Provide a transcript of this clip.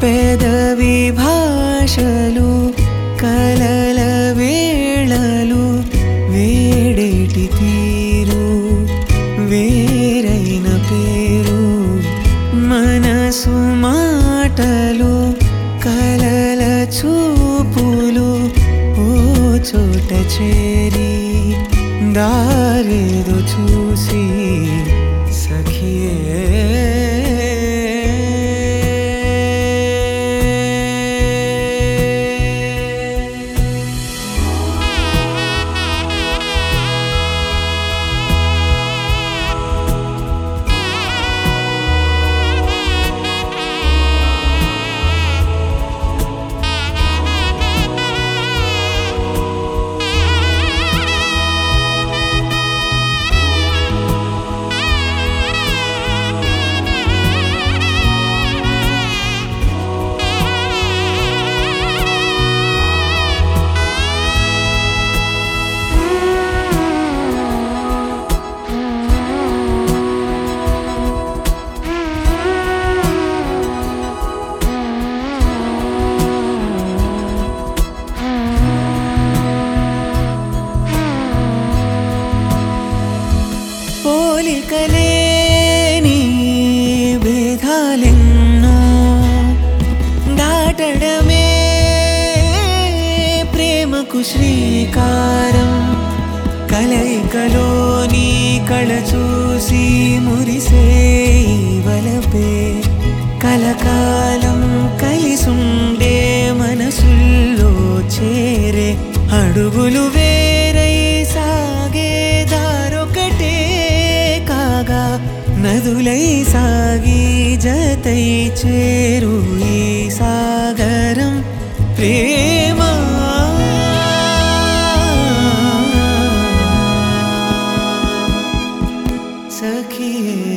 పెదవి భాషలు కలల వేళలు వేడేటి తీరు వేరైన పేరు మనసు మాటలు కలల చూపులు ఓ చోట చేరి దారేదో చూసి సఖియే పోలికలేని భేదాలెన్నో దాటడమే ప్రేమకు శ్రీకారం కలయికలోని కళ చూసి మురిసే ఈ వలపే కలకాలం కలిసుండే మనసుల్లో చేరే అడుగులు వేరై సాగే దారొకటే కాగా నదులై సాగి జతై చేరు ఈ సాగరం ప్రేమ సఖియే